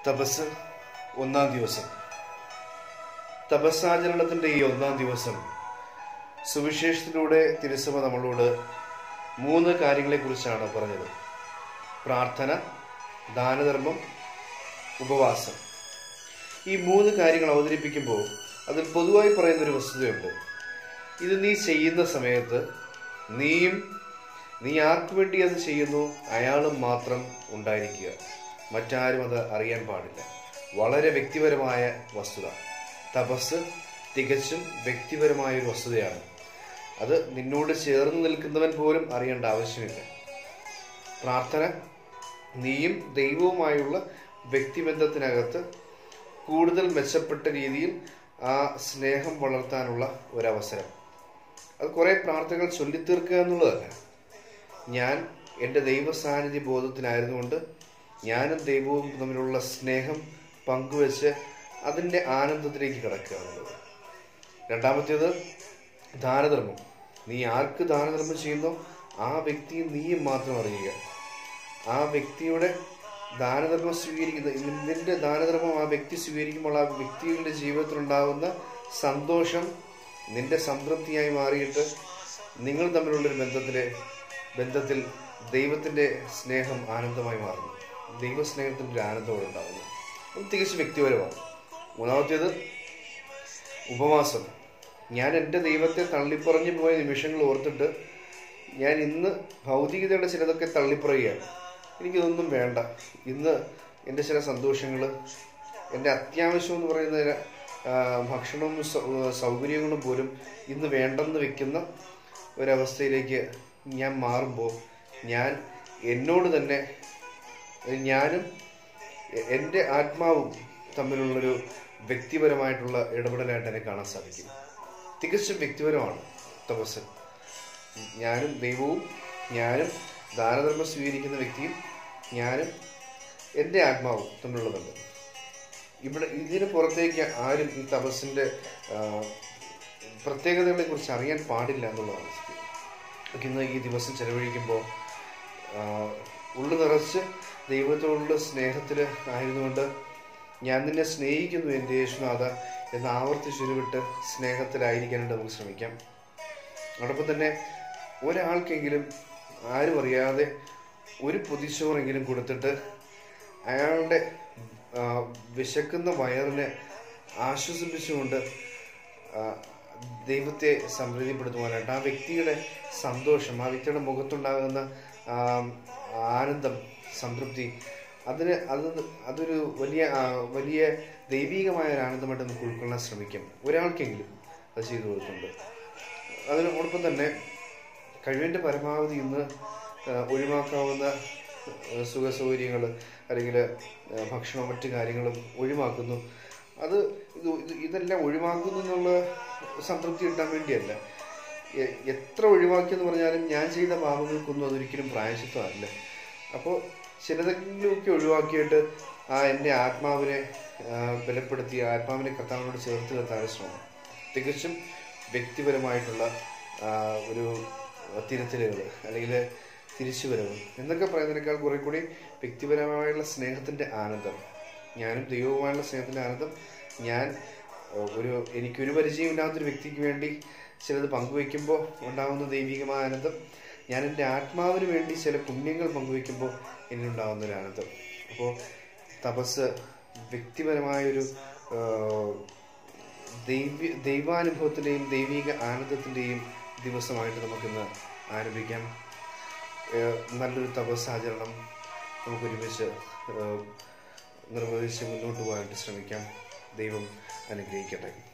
തപസ് ഒന്നാം ദിവസം തപസ്സാചരണത്തിന്റെ ഈ ഒന്നാം ദിവസം സുവിശേഷത്തിലൂടെ തിരുസഭ നമ്മളോട് മൂന്ന് കാര്യങ്ങളെക്കുറിച്ചാണ് പറഞ്ഞത് പ്രാർത്ഥന ദാനധർമ്മം ഉപവാസം ഈ മൂന്ന് കാര്യങ്ങൾ അവതരിപ്പിക്കുമ്പോൾ അതിൽ പൊതുവായി പറയുന്ന ഒരു വസ്തുതയുണ്ട് ഇത് നീ ചെയ്യുന്ന സമയത്ത് നീയും നീ ആർക്കു വേണ്ടി അത് ചെയ്യുന്നു അയാളും മാത്രം ഉണ്ടായിരിക്കുക മറ്റാരും അത് അറിയാൻ പാടില്ല വളരെ വ്യക്തിപരമായ വസ്തുത തപസ് തികച്ചും വ്യക്തിപരമായ ഒരു വസ്തുതയാണ് അത് നിന്നോട് ചേർന്ന് നിൽക്കുന്നവൻ പോലും അറിയേണ്ട ആവശ്യമില്ല പ്രാർത്ഥന നീയും ദൈവവുമായുള്ള വ്യക്തിബന്ധത്തിനകത്ത് കൂടുതൽ മെച്ചപ്പെട്ട രീതിയിൽ ആ സ്നേഹം വളർത്താനുള്ള ഒരവസരം അത് കുറേ പ്രാർത്ഥനകൾ ചൊല്ലിത്തീർക്കുക എന്നുള്ളതല്ല ഞാൻ എൻ്റെ ദൈവ സാന്നിധ്യ ബോധത്തിലായിരുന്നുകൊണ്ട് ഞാനും ദൈവവും തമ്മിലുള്ള സ്നേഹം പങ്കുവെച്ച് അതിൻ്റെ ആനന്ദത്തിലേക്ക് കിടക്കുക എന്നുള്ളത് രണ്ടാമത്തേത് ദാനധർമ്മം നീ ആർക്ക് ദാനധർമ്മം ചെയ്യുന്നോ ആ വ്യക്തി നീയും മാത്രം അറിയുക ആ വ്യക്തിയുടെ ദാനധർമ്മം സ്വീകരിക്കുന്ന നിന്റെ ദാനധർമ്മം ആ വ്യക്തി സ്വീകരിക്കുമ്പോൾ ആ വ്യക്തിയുടെ ജീവിതത്തിലുണ്ടാകുന്ന സന്തോഷം നിന്റെ സംതൃപ്തിയായി മാറിയിട്ട് നിങ്ങൾ തമ്മിലുള്ളൊരു ബന്ധത്തിലെ ബന്ധത്തിൽ ദൈവത്തിൻ്റെ സ്നേഹം ആനന്ദമായി മാറുന്നു ദൈവസ്നേഹത്തിൻ്റെ ഒരു ആനന്ദം അവിടെ ഉണ്ടാകുന്നു അത് തികച്ചും വ്യക്തിപരമാണ് മൂന്നാമത്തേത് ഉപവാസം ഞാൻ എൻ്റെ ദൈവത്തെ തള്ളിപ്പറഞ്ഞു പോയ നിമിഷങ്ങൾ ഓർത്തിട്ട് ഞാൻ ഇന്ന് ഭൗതികതയുടെ ചിലതൊക്കെ തള്ളിപ്പറയുകയാണ് എനിക്കിതൊന്നും വേണ്ട ഇന്ന് എൻ്റെ ചില സന്തോഷങ്ങൾ എൻ്റെ അത്യാവശ്യം എന്ന് പറയുന്ന ആ, ഭക്ഷണവും സൗ- സൗകര്യങ്ങളും പോലും ഇന്ന് വേണ്ടെന്ന് വെക്കുന്ന ഒരവസ്ഥയിലേക്ക് ഞാൻ മാറുമ്പോൾ ഞാൻ എന്നോട് തന്നെ ഞാനും എ- എൻ്റെ ആത്മാവും തമ്മിലുള്ളൊരു വ്യക്തിപരമായിട്ടുള്ള ഇടപെടലായിട്ട് എന്നെ കാണാൻ സാധിക്കും തികച്ചും വ്യക്തിപരമാണ് തപസ് ഞാനും ദൈവവും ഞാനും ദാനധർമ്മം സ്വീകരിക്കുന്ന വ്യക്തിയും ഞാനും എൻ്റെ ആത്മാവും തമ്മിലുള്ള ബന്ധം ഇവിടെ ഇതിന് പുറത്തേക്ക് ആരും ഈ തപസ്സിൻ്റെ പ്രത്യേകതകളെ കുറിച്ച് അറിയാൻ പാടില്ല എന്നുള്ളതാണ് സ്ഥിതി. നമുക്ക് ഇന്ന് ഈ ദിവസം ചെലവഴിക്കുമ്പോൾ ഉള്ളു നിറച്ച് ദൈവത്തോടുള്ള സ്നേഹത്തിൽ ആയിരുന്നുകൊണ്ട് ഞാൻ നിന്നെ സ്നേഹിക്കുന്നു എൻ്റെ യേശുനാഥ എന്ന് ആവർത്തിച്ചുരുവിട്ട് സ്നേഹത്തിലായിരിക്കാനായിട്ട് നമുക്ക് ശ്രമിക്കാം അതോടൊപ്പം തന്നെ ഒരാൾക്കെങ്കിലും ആരും അറിയാതെ ഒരു പൊതിച്ചോറെങ്കിലും കൊടുത്തിട്ട് അയാളുടെ ആ, വിശക്കുന്ന വയറിനെ ആശ്വസിപ്പിച്ചുകൊണ്ട് ആ, ദൈവത്തെ സംപ്രീതിപ്പെടുത്തുവാനായിട്ട് ആ വ്യക്തിയുടെ സന്തോഷം ആ വ്യക്തിയുടെ മുഖത്തുണ്ടാകുന്ന ആ, ആനന്ദം സംതൃപ്തി അതിന് അത് അതൊരു വലിയ ആ, വലിയ ദൈവീകമായ ഒരു ആനന്ദമായിട്ട് നമുക്ക് ഉൾക്കൊള്ളാൻ ശ്രമിക്കാം ഒരാൾക്കെങ്കിലും അത് ചെയ്തു കൊടുക്കുന്നുണ്ട് അതിനോടൊപ്പം തന്നെ കഴിവിൻ്റെ പരമാവധി ഇന്ന് ആ, ഒഴിവാക്കാവുന്ന സുഖ സൗകര്യങ്ങൾ അല്ലെങ്കിൽ ഭക്ഷണവും മറ്റു കാര്യങ്ങളും ഒഴിവാക്കുന്നു അത് ഇത് ഇത് ഇതെല്ലാം ഒഴിവാക്കുന്നു എന്നുള്ള സംതൃപ്തി കിട്ടാൻ വേണ്ടിയല്ല എ- എത്ര ഒഴിവാക്കിയെന്ന് പറഞ്ഞാലും ഞാൻ ചെയ്ത പാപങ്ങൾക്കൊന്നും അതൊരിക്കലും പ്രായശിത്വമല്ല അപ്പോൾ ചിലതെങ്കിലുമൊക്കെ ഒഴിവാക്കിയിട്ട് ആ എൻ്റെ ആത്മാവിനെ ആ, ബലപ്പെടുത്തി ആത്മാവിനെ കർത്താവിനോട് ചേർത്ത് നിർത്താൻ ശ്രമം തികച്ചും വ്യക്തിപരമായിട്ടുള്ള ആ, ഒരു തിരുത്തലുകൾ അല്ലെങ്കിൽ തിരിച്ചുവരവ് എന്നൊക്കെ പറയുന്നതിനേക്കാൾ കുറെ കൂടി വ്യക്തിപരമായുള്ള സ്നേഹത്തിൻ്റെ ആനന്ദം ഞാനും ദൈവവുമായുള്ള സ്നേഹത്തിൻ്റെ ആനന്ദം ഞാൻ ഏഹ്, ഒരു എനിക്കൊരു പരിചയമില്ലാത്തൊരു വ്യക്തിക്ക് വേണ്ടി ചിലത് പങ്കുവെക്കുമ്പോൾ ഉണ്ടാകുന്ന ദൈവികമായ ആനന്ദം ഞാൻ എൻ്റെ ആത്മാവിന് വേണ്ടി ചില പുണ്യങ്ങൾ പങ്കുവെക്കുമ്പോൾ എന്നിലുണ്ടാകുന്ന ഒരു ആനന്ദം അപ്പോൾ തപസ് വ്യക്തിപരമായൊരു ഏഹ്, ദൈവ ദൈവാനുഭവത്തിൻ്റെയും ദൈവിക ആനന്ദത്തിൻ്റെയും ദിവസമായിട്ട് നമുക്കിന്ന് ആരംഭിക്കാം ഏഹ് നല്ലൊരു തപസ്സാചരണം നമുക്ക് ഒരുമിച്ച് ഏഹ് നിർവഹിച്ച് മുന്നോട്ട് പോകാനായിട്ട് ശ്രമിക്കാം ദൈവം അനുഗ്രഹിക്കട്ടെ